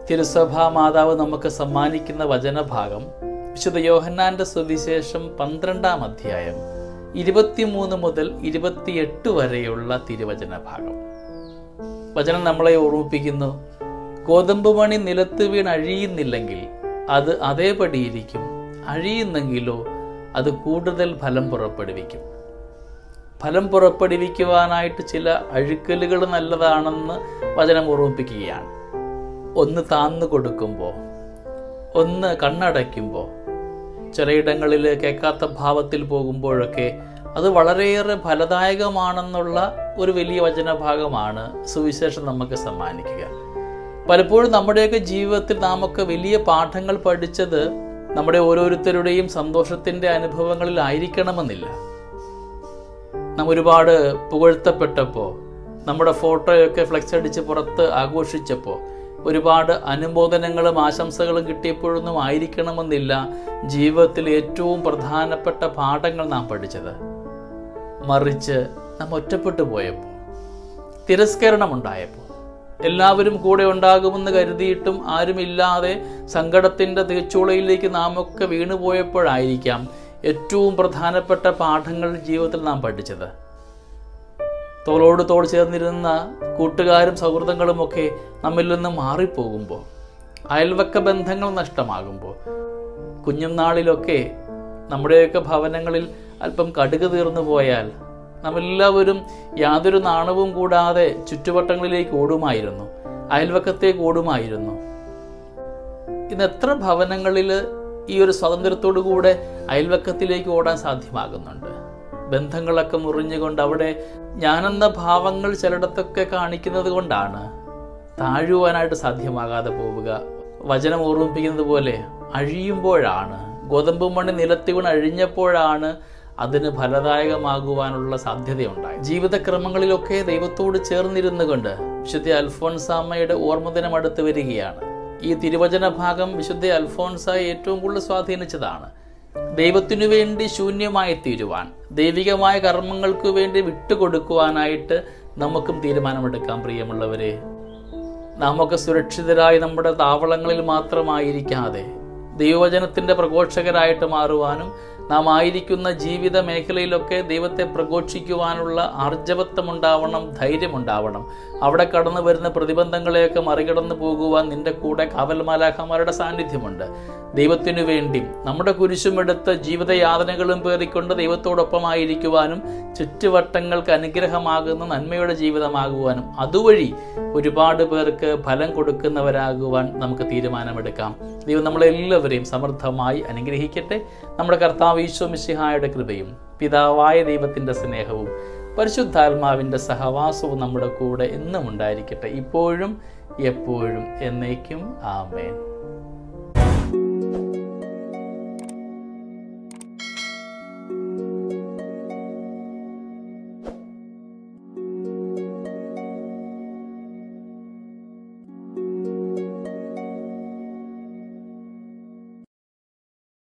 തിരുസഭാ മാതാവ് നമുക്ക് സമ്മാനിക്കുന്ന വചനഭാഗം വിശുദ്ധ യോഹന്നാന്റെ സുവിശേഷം പന്ത്രണ്ടാം അധ്യായം ഇരുപത്തിമൂന്ന് മുതൽ ഇരുപത്തിയെട്ട് വരെയുള്ള തിരുവചന ഭാഗം വചനം നമ്മളെ ഓർമ്മിപ്പിക്കുന്നു ഗോതമ്പ് മണി നിലത്ത് വീണ് അഴിയുന്നില്ലെങ്കിൽ അത് അതേപടിയിരിക്കും അഴിയുന്നെങ്കിലോ അത് കൂടുതൽ ഫലം പുറപ്പെടുവിക്കും ഫലം പുറപ്പെടുവിക്കുവാനായിട്ട് ചില അഴുക്കലുകൾ നല്ലതാണെന്ന് വചനം ഓർമ്മിപ്പിക്കുകയാണ് ഒന്ന് താന്നു കൊടുക്കുമ്പോൾ ഒന്ന് കണ്ണടയ്ക്കുമ്പോൾ ചിലയിടങ്ങളിൽ കേൾക്കാത്ത ഭാവത്തിൽ പോകുമ്പോഴൊക്കെ അത് വളരെയേറെ ഫലദായകമാണെന്നുള്ള ഒരു വലിയ വചനഭാഗമാണ് സുവിശേഷം നമുക്ക് സമ്മാനിക്കുക പലപ്പോഴും നമ്മുടെയൊക്കെ ജീവിതത്തിൽ നാമൊക്കെ വലിയ പാഠങ്ങൾ പഠിച്ചത് നമ്മുടെ ഓരോരുത്തരുടെയും സന്തോഷത്തിൻ്റെ അനുഭവങ്ങളിലായിരിക്കണമെന്നില്ല നാം ഒരുപാട് പുകഴ്ത്തപ്പെട്ടപ്പോൾ നമ്മുടെ ഫോട്ടോയൊക്കെ ഫ്ലെക്സ് അടിച്ച് പുറത്ത് ആഘോഷിച്ചപ്പോൾ ഒരുപാട് അനുമോദനങ്ങളും ആശംസകളും കിട്ടിയപ്പോഴൊന്നും ആയിരിക്കണമെന്നില്ല ജീവിതത്തിൽ ഏറ്റവും പ്രധാനപ്പെട്ട പാഠങ്ങൾ നാം പഠിച്ചത് മറിച്ച് നാം ഒറ്റപ്പെട്ടു പോയപ്പോൾ തിരസ്കരണമുണ്ടായപ്പോൾ എല്ലാവരും കൂടെ ഉണ്ടാകുമെന്ന് കരുതിയിട്ടും ആരുമില്ലാതെ സങ്കടത്തിൻ്റെ തീച്ചുളയിലേക്ക് നാം ഒക്കെ വീണുപോയപ്പോഴായിരിക്കാം ഏറ്റവും പ്രധാനപ്പെട്ട പാഠങ്ങൾ ജീവിതത്തിൽ നാം പഠിച്ചത് തോളോട് തോൾ ചേർന്നിരുന്ന കൂട്ടുകാരും സൗഹൃദങ്ങളുമൊക്കെ നമ്മിൽ നിന്ന് മാറിപ്പോകുമ്പോൾ അയൽവക്ക ബന്ധങ്ങൾ നഷ്ടമാകുമ്പോൾ കുഞ്ഞുനാളിലൊക്കെ നമ്മുടെയൊക്കെ ഭവനങ്ങളിൽ അല്പം കടുക് തീർന്നു പോയാൽ നമ്മെല്ലാവരും യാതൊരു നാണവും കൂടാതെ ചുറ്റുവട്ടങ്ങളിലേക്ക് ഓടുമായിരുന്നു അയൽവക്കത്തേക്ക് ഓടുമായിരുന്നു ഇന്ന് എത്ര ഭവനങ്ങളിൽ ഈ ഒരു സ്വാതന്ത്ര്യത്തോടു കൂടെ അയൽവക്കത്തിലേക്ക് ഓടാൻ സാധ്യമാകുന്നുണ്ട് ബന്ധങ്ങളൊക്കെ മുറിഞ്ഞുകൊണ്ട് അവിടെ ഞാനെന്ന ഭാവങ്ങൾ ചിലയിടത്തൊക്കെ കാണിക്കുന്നത് കൊണ്ടാണ് താഴുവാനായിട്ട് സാധ്യമാകാതെ പോവുക വചനം ഓർമ്മിപ്പിക്കുന്നത് പോലെ അഴിയുമ്പോഴാണ് ഗോതമ്പ് മണി നിലത്തി വീണ് അഴിഞ്ഞപ്പോഴാണ് അതിന് ഫലദായകമാകുവാനുള്ള സാധ്യതയുണ്ടായി ജീവിതക്രമങ്ങളിലൊക്കെ ദൈവത്തോട് ചേർന്നിരുന്നു കൊണ്ട് വിശുദ്ധ അൽഫോൻസാമ്മയുടെ ഓർമ്മദിനം അടുത്ത് വരികയാണ് ഈ തിരുവചന ഭാഗം വിശുദ്ധ അൽഫോൻസായെ ഏറ്റവും കൂടുതൽ സ്വാധീനിച്ചതാണ് ദൈവത്തിനു വേണ്ടി ശൂന്യമായി തീരുവാൻ ദൈവികമായ കർമ്മങ്ങൾക്ക് വേണ്ടി വിട്ടുകൊടുക്കുവാനായിട്ട് നമുക്കും തീരുമാനമെടുക്കാം പ്രിയമുള്ളവരെ നാമൊക്കെ സുരക്ഷിതരായി നമ്മുടെ താവളങ്ങളിൽ മാത്രമായിരിക്കാതെ ദൈവവചനത്തിൻ്റെ പ്രഘോഷകരായിട്ട് മാറുവാനും നാം ആയിരിക്കുന്ന ജീവിത മേഖലയിലൊക്കെ ദൈവത്തെ പ്രഘോഷിക്കുവാനുള്ള ആർജവത്വമുണ്ടാവണം ധൈര്യമുണ്ടാവണം അവിടെ കടന്നു വരുന്ന പ്രതിബന്ധങ്ങളെയൊക്കെ മറികടന്നു പോകുവാൻ നിന്റെ കൂടെ കാവൽമാലാഖമാരുടെ സാന്നിധ്യമുണ്ട് ദൈവത്തിനു വേണ്ടി നമ്മുടെ കുരിശുമെടുത്ത് ജീവിതയാതനകളും പേറിക്കൊണ്ട് ദൈവത്തോടൊപ്പമായിരിക്കുവാനും ചുറ്റുവട്ടങ്ങൾക്ക് അനുഗ്രഹമാകുന്ന നന്മയുടെ ജീവിതമാകുവാനും അതുവഴി ഒരുപാട് പേർക്ക് ഫലം കൊടുക്കുന്നവരാകുവാൻ നമുക്ക് തീരുമാനമെടുക്കാം ദൈവം നമ്മളെല്ലാവരെയും സമൃദ്ധമായി അനുഗ്രഹിക്കട്ടെ നമ്മുടെ കർത്താവ് ഈശോ മിശിഹായുടെ കൃപയും പിതാവായ ദൈവത്തിൻ്റെ സ്നേഹവും പരിശുദ്ധാത്മാവിൻ്റെ സഹവാസവും നമ്മുടെ കൂടെ എന്നും ഉണ്ടായിരിക്കട്ടെ ഇപ്പോഴും എപ്പോഴും എന്നേക്കും ആമേൻ